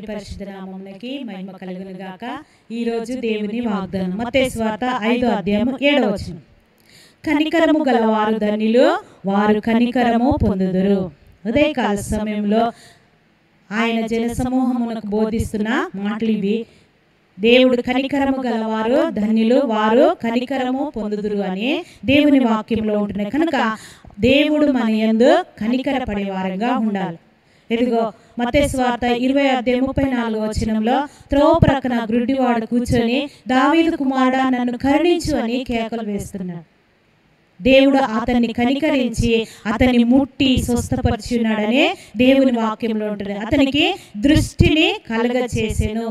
దేవుని పరిశుద్ధ నామమునకి మహిమ కలుగును గాక ఈ రోజు దేవుని వాగ్దానం మత్తయి స్వార్త ఐదో అధ్యాయము ఏడవ వచనం కనికరము గలవారు ధన్యులు వారు కనికరము పొందుదురు ఉదయకాల సమయంలో ఆయన జన సమూహమునకు బోధిస్తున్న మాటలు ఇవి దేవుడు కనికరము గలవారు ధన్యులు వారు కనికరము పొందుదురు అని దేవుని వాక్యంలో ఉంటున్నాయి కనుక దేవుడు మన యందు కనికర పడేవారంగా ఉండాలి ఇదిగో మతేశ్వార్త ఇరవై అధ్యాయం ముప్పై నాలుగు వచనంలో త్రోవ ప్రక్కన గ్రుడ్డివాడు కూర్చొని దావీదు కుమారుడా నన్ను కరుణించు అని కేకలు వేస్తున్నాడు దేవుడు అతన్ని కనికరించి అతన్ని ముట్టి స్వస్థపరిచున్నాడనే దేవుని వాక్యంలో ఉంటుంది అతనికి దృష్టిని కలగ చేసెను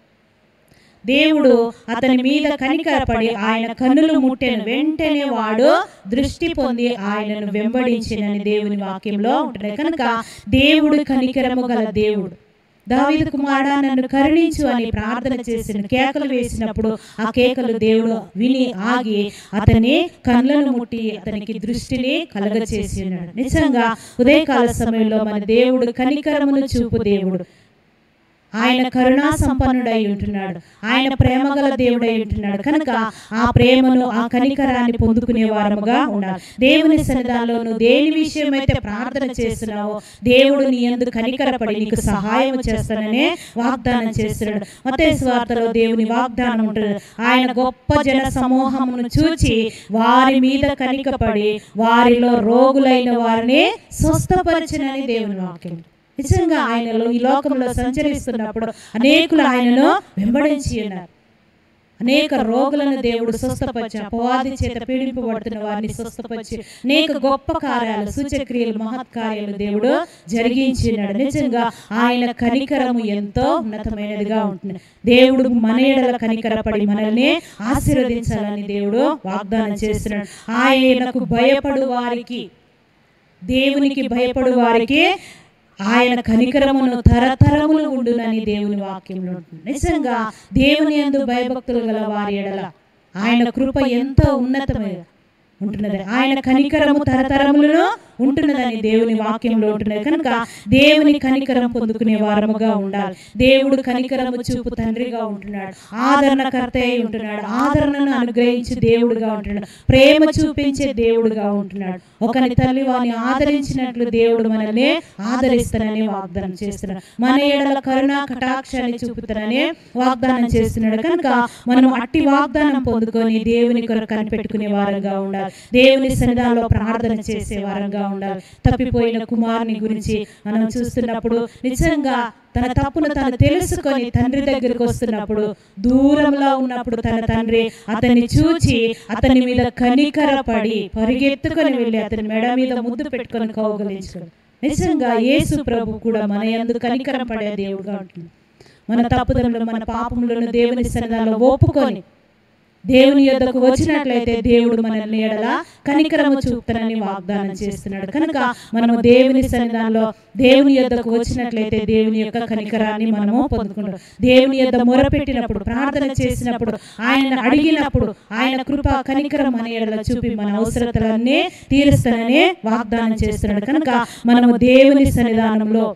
దేవుడు అతని మీద కనికరపడి ఆయన కన్నులు ముట్టెను వెంటనే వాడు దృష్టి పొంది ఆయనను వెంబడించినని దేవుని వాక్యంలో ఉంటుంది కనుక దేవుడు కనికరము గల దేవుడు దావీదు కుమారుడా నన్ను కరుణించు అని ప్రార్థన చేసిన కేకలు వేసినప్పుడు ఆ కేకలు దేవుడు విని ఆగి అతని కళ్ళను ముట్టి అతనికి దృష్టిని కలగచేసి ఉన్నాడు నిజంగా ఉదయకాల సమయంలో మన దేవుడు కనికరమును చూపు దేవుడు ఆయన కరుణా సంపన్నుడై ఉంటున్నాడు ఆయన ప్రేమగల దేవుడై ఉంటున్నాడు కనుక ఆ ప్రేమను ఆ కనికరాన్ని పొందుకునే వారముగా ఉండాలి దేవుని సన్నిధానంలో నువ్వు దేని విషయమైతే ప్రార్థన చేస్తున్నావో దేవుడు నీ ఎందుకు కనికరపడి నీకు సహాయం చేస్తాననే వాగ్దానం చేస్తున్నాడు మతే స్వార్థలో దేవుని వాగ్దానం ఉంటుంది ఆయన గొప్ప జన సమూహమును చూచి వారి మీద కనికపడి వారిలో రోగులైన వారిని స్వస్థపరచనని దేవుని వాక్యం నిజంగా ఆయనలో ఈ లోకంలో సంచరిస్తున్నప్పుడు అనేకులు ఆయనను వెంబడించి ఉన్నారు అనేక రోగులను దేవుడు స్వస్థపరిచి అపవాది చేత పీడింపబడుతున్న వారిని స్వస్థపరిచి అనేక గొప్ప కార్యాలు సూచక్రియలు మహత్కార్యాలు దేవుడు జరిగించినాడు నిజంగా ఆయన కనికరము ఎంతో ఉన్నతమైనదిగా ఉంటుంది దేవుడు మన ఎడల కనికరపడి మనల్ని ఆశీర్వదించాలని దేవుడు వాగ్దానం చేస్తున్నాడు ఆయనకు భయపడు వారికి దేవునికి భయపడు వారికి ఆయన కనికరమును తరతరములు ఉండునని దేవుని వాక్యంలో ఉంటుంది నిజంగా దేవుని యందు భయభక్తులు గల వారి ఎడల ఆయన కృప ఎంతో ఉన్నతమైన ఉంటున్నది ఆయన కనికరము తరతరములను ఉంటున్నదని దేవుని వాక్యంలో ఉంటున్నది కనుక దేవుని కనికరం పొందుకునే వారముగా ఉండాలి దేవుడు కనికరము చూపు తండ్రిగా ఉంటున్నాడు ఆదరణకర్త అయి ఉంటున్నాడు ఆదరణను అనుగ్రహించి దేవుడుగా ఉంటున్నాడు ప్రేమ చూపించే దేవుడుగా ఉంటున్నాడు ఒకని తల్లి వాని ఆదరించినట్లు దేవుడు మనల్ని ఆదరిస్తానని వాగ్దానం చేస్తున్నాడు మన ఏడల కరుణ కటాక్షాన్ని చూపుతానని వాగ్దానం చేస్తున్నాడు కనుక మనం అట్టి వాగ్దానం పొందుకొని దేవుని కొరకు కనిపెట్టుకునే వారంగా ఉండాలి దేవుని సన్నిధానంలో ప్రార్థన చేసే వారంగా ఉండాలి తప్పిపోయిన కుమారుని గురించి మనం చూస్తున్నప్పుడు నిజంగా తన తప్పును తను తెలుసుకొని తండ్రి దగ్గరికి వస్తున్నప్పుడు దూరంలో ఉన్నప్పుడు తన తండ్రి అతన్ని చూచి అతని మీద కనికరపడి పరిగెత్తుకొని వెళ్ళి అతని మెడ మీద ముద్దు పెట్టుకొని కౌగలించుకొని నిజంగా యేసు ప్రభు కూడా మన యందు కనికరం పడే దేవుడుగా ఉంటుంది మన తప్పుదములు మన పాపములను దేవుని సన్నిధానంలో ఒప్పుకొని దేవుని యొద్దకు వచ్చినట్లయితే దేవుడు మనల్ని ఎడల కనికరము చూపుతానని వాగ్దానం చేస్తున్నాడు కనుక మనము దేవుని సన్నిధానంలో దేవుని యొద్దకు వచ్చినట్లయితే దేవుని యొక్క కనికరాన్ని మనము పొందుకుంటాం దేవుని యొద్ద మొరపెట్టినప్పుడు ప్రార్థన చేసినప్పుడు ఆయన అడిగినప్పుడు ఆయన కృప కనికరం మన ఎడల చూపి మన అవసరతలన్నీ తీరుస్తానని వాగ్దానం చేస్తున్నాడు కనుక మనము దేవుని సన్నిధానంలో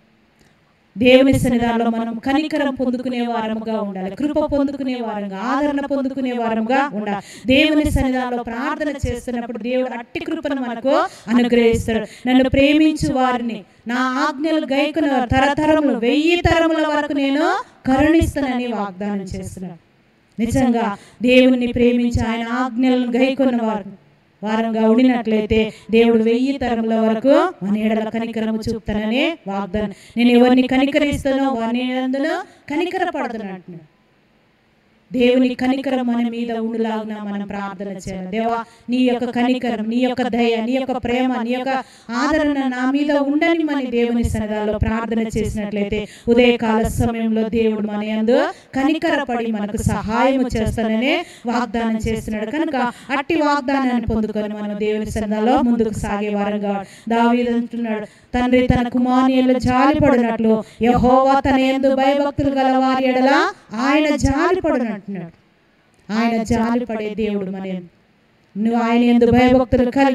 దేవుని సన్నిధానంలో మనం కనికరం పొందుకునే వారముగా ఉండాలి కృప పొందుకునే వారంగా ఆదరణ పొందుకునే వారముగా ఉండాలి దేవుని సన్నిధానంలో ప్రార్థన చేస్తున్నప్పుడు దేవుడు అట్టి కృపను మనకు అనుగ్రహిస్తాడు నన్ను ప్రేమించు వారిని నా ఆజ్ఞలు గైకున్న తరతరములు వెయ్యి తరముల వరకు నేను కరుణిస్తానని వాగ్దానం చేస్తున్నాడు నిజంగా దేవుని ప్రేమించి ఆయన ఆజ్ఞలను గైకొన్న వారు వారంగా ఉండినట్లయితే దేవుడు వెయ్యి తరముల వరకు మన ఎడల కనికరము చూపుతానని వాగ్దానం నేను ఎవరిని కనికరిస్తానో వారిని అందులో కనికర పడుతున్నట్టు దేవుని కనికరం మన మీద ఉండులాగున మనం ప్రార్థన చేయాలి దేవా నీ యొక్క కనికరం నీ యొక్క దయ నీ యొక్క ప్రేమ నీ యొక్క ఆదరణ నా మీద ఉండని మన దేవుని సన్నిధానంలో ప్రార్థన చేసినట్లయితే ఉదయకాల సమయంలో దేవుడు మన యందు కనికరపడి మనకు సహాయం చేస్తాననే వాగ్దానం చేస్తున్నాడు కనుక అట్టి వాగ్దానాన్ని పొందుకొని మనం దేవుని సన్నిధానంలో ముందుకు సాగే వారంగా దావీదు అంటున్నాడు తండ్రి తన కుమారులు జాలిపడినట్లు యహోవా తన ఎందు భయభక్తులు గల వారి ఎడల ఆయన జాలిపడినట్టు అంటున్నాడు ఆయన జాలి పడే దేవుడు మన యందు. నువ్వు ఆయన ఎందు భయభక్తులు కలిగి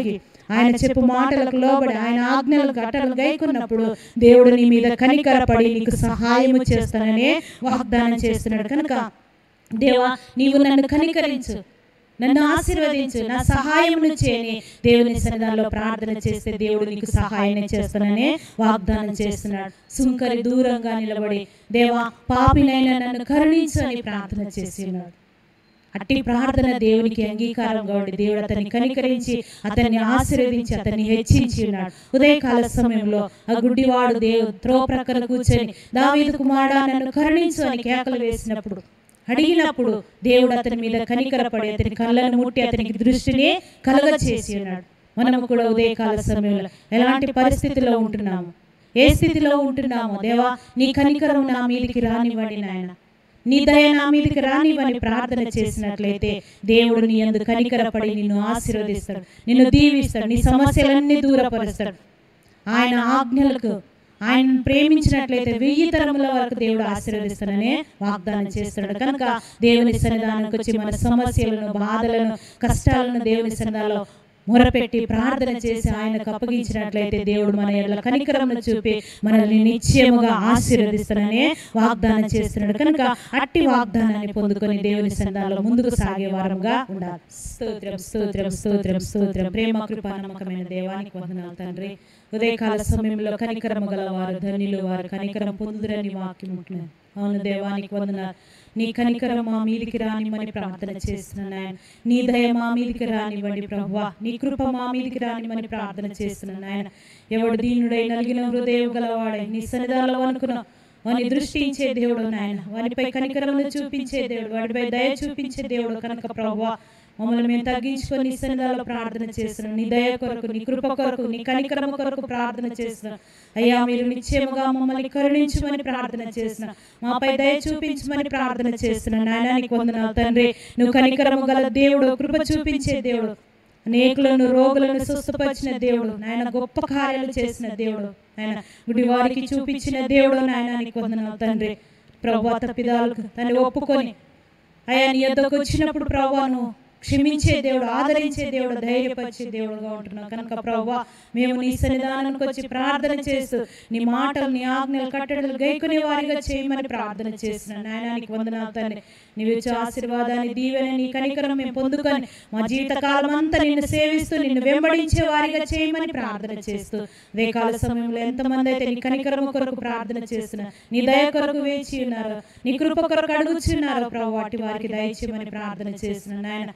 ఆయన చెప్పు మాటలకు లోబడి ఆయన ఆజ్ఞలు గట్టలు గైకున్నప్పుడు దేవుడు నీ మీద కనికరపడి నీకు సహాయము చేస్తాననే వాగ్దానం చేస్తున్నాడు కనుక దేవా నీవు నన్ను కనికరించు నన్ను ఆశీర్వదించు నా సహాయమును చేయని దేవుని సన్నిధానంలో ప్రార్థన చేస్తే దేవుడు నీకు సహాయం చేస్తాననే వాగ్దానం చేస్తున్నాడు సుంకరి దూరంగా నిలబడి దేవా పాపినైనా నన్ను కరుణించు అని ప్రార్థన చేసి ఉన్నాడు అట్టి ప్రార్థన దేవునికి అంగీకారంగా ఉండి దేవుడు అతన్ని కనికరించి అతన్ని ఆశీర్వదించి అతన్ని హెచ్చించి ఉన్నాడు ఉదయకాల సమయంలో ఆ గుడ్డివాడు దేవు త్రో ప్రక్కన కూర్చొని దావీదు కుమారుడా నన్ను కరుణించు అని కేకలు వేసినప్పుడు అడిగినప్పుడు దేవుడు అతని మీద కనికరపడి అతని కళ్ళను ముట్టి అతనికి దృష్టిని కలగ చేసి ఉన్నాడు మనము కూడా ఉదయకాల సమయంలో ఎలాంటి పరిస్థితిలో ఉంటున్నాము ఏ స్థితిలో ఉంటున్నామో దేవా నీ కనికరం నా మీదికి రానివ్వండి నాయన నీ దయ నా మీదకి రానివని ప్రార్థన చేసినట్లయితే దేవుడు నీ అందు కనికరపడి నిన్ను ఆశీర్వదిస్తాడు నిన్ను దీవిస్తాడు నీ సమస్యలన్నీ దూరపరుస్తాడు ఆయన ఆజ్ఞలకు ఆయన ప్రేమించినట్లయితే వెయ్యి తరముల వరకు దేవుడు ఆశీర్వదిస్తాననే వాగ్దానం చేస్తున్నాడు కనుక దేవుని సన్నిధానానికి వచ్చి మన సమస్యలను బాధలను కష్టాలను దేవుని సన్నిధానంలో మొరపెట్టి ప్రార్థన చేసి ఆయనకు అప్పగించినట్లయితే దేవుడు మన ఎడల కనికరమును చూపి మనల్ని నిశ్చయముగా ఆశీర్వదిస్తాననే వాగ్దానం చేస్తున్నాడు కనుక అట్టి వాగ్దానాన్ని పొందుకొని దేవుని సన్నిధానంలో ముందుకు సాగే వారంగా ఉండాలి స్తోత్రం స్తోత్రం స్తోత్రం స్తోత్రం ప్రేమ కృప నమ్మకమైన దేవానికి వందనాలు తండ్రి ఉదయకాల సమయంలో కనికరము గలవారు ధన్యులు వారు కనికరం పొందురని వాక్యం ఉంటున్నారు అవును దేవానికి వందనాలు నీ కనికరం మా మీదికి రానివ్వని ప్రార్థన చేస్తున్నాను ఆయన నీ దయ మా మీదికి రానివ్వండి ప్రభువా నీ కృప మా మీదికి రానివ్వని ప్రార్థన చేస్తున్నాను ఆయన ఎవడు దీనుడై నలిగిన హృదయం గలవాడై నీ సన్నిధానంలో అనుకున్న వాని దృష్టించే దేవుడు నాయన వానిపై కనికరమును చూపించే దేవుడు వాడిపై దయ చూపించే దేవుడు కనుక ప్రభువా మమ్మల్ని మేము తగ్గించుకొని నీ సన్నిధానంలో ప్రార్థన చేస్తున్నాం నీ దయ కొరకు నీ కృప కొరకు నీ కనికరమ కొరకు ప్రార్థన చేస్తున్నాం అయ్యా మీరు నిశ్చయముగా మమ్మల్ని కరుణించమని ప్రార్థన చేస్తున్నాం మాపై దయ చూపించమని ప్రార్థన చేస్తున్నాం నాయనానికి వందనాలు తండ్రి నువ్వు కనికరము గల దేవుడు కృప చూపించే దేవుడు అనేకులను రోగులను స్వస్థపరిచిన దేవుడు నాయన గొప్ప కార్యాలు చేసిన దేవుడు ఆయన గుడి వారికి చూపించిన దేవుడు నాయనానికి వందనాలు తండ్రి ప్రభు తప్పిదాలకు తను ఒప్పుకొని అయ్యా నీ యొద్దకు వచ్చినప్పుడు ప్రభాను క్షమించే దేవుడు ఆదరించే దేవుడు ధైర్యపరిచే దేవుడుగా ఉంటున్నావు కనుక ప్రభా మేము నీ సన్నిధానానికి వచ్చి ప్రార్థన చేస్తూ నీ మాటలు నీ ఆజ్ఞలు కట్టడలు గైకునే వారిగా చేయమని ప్రార్థన చేసిన నాయనానికి వందనాలు తండ్రి నీవు ఇచ్చే ఆశీర్వాదాన్ని దీవెన నీ కనికరం మేము పొందుకొని మా జీవితకాలం అంతా నిన్ను సేవిస్తూ నిన్ను వెంబడించే వారిగా చేయమని ప్రార్థన చేస్తూ అదే కాల సమయంలో ఎంతమంది అయితే నీ కనికరము కొరకు ప్రార్థన చేస్తున్నారు నీ దయ కొరకు వేచి ఉన్నారు నీ కృప కొరకు అడుగుచున్నారు ప్రభు వాటి వారికి దయచేయమని ప్రార్థన చేస్తున్నాను నాయన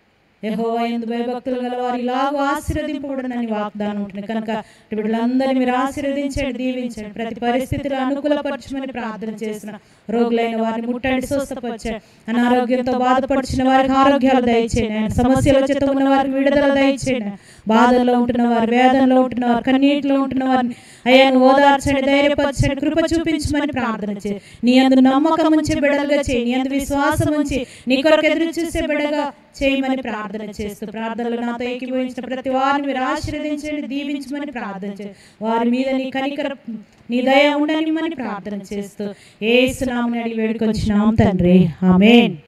యెహోవా యందు భయభక్తులు గల వారు ఇలాగూ ఆశీర్వదింపబడనని వాగ్దానం ఉంటుంది కనుక బిడ్డలందరినీ మీరు ఆశీర్వదించండి దీవించండి ప్రతి పరిస్థితిలో అనుకూలపరచమని ప్రార్థన చేసిన రోగులైన వారిని ముట్టండి స్వస్థపరచండి అనారోగ్యంతో బాధపడుచున్న వారికి ఆరోగ్యాలు దయచేయండి ఆయన సమస్యల చేత ఉన్న వారికి విడుదల దయచేయండి బాధల్లో ఉంటున్న వారు వేదనలో ఉంటున్న వారు కన్నీటిలో ఉంటున్న వారిని అయ్యాను ఓదార్చండి ధైర్యపరచండి కృప చూపించమని ప్రార్థన చేయి నీ అందు నమ్మకం ఉంచి బిడలుగా చేయి నీ అందు విశ్వాసం ఉంచి నీ కొరకు ఎదురు చూసే బిడగా చేయమని ప్రార్థన చేస్తూ ప్రార్థనలు నాతో ఏకీభవించిన ప్రతి వారిని మీరు ఆశీర్వదించండి దీవించమని ప్రార్థన చేయి వారి మీద నీ కనికర నీ దయ ఉండనిమని ప్రార్థన చేస్తూ ఏ సునామని అడిగి వేడుకొచ్చినాం తండ్రి ఆమేన్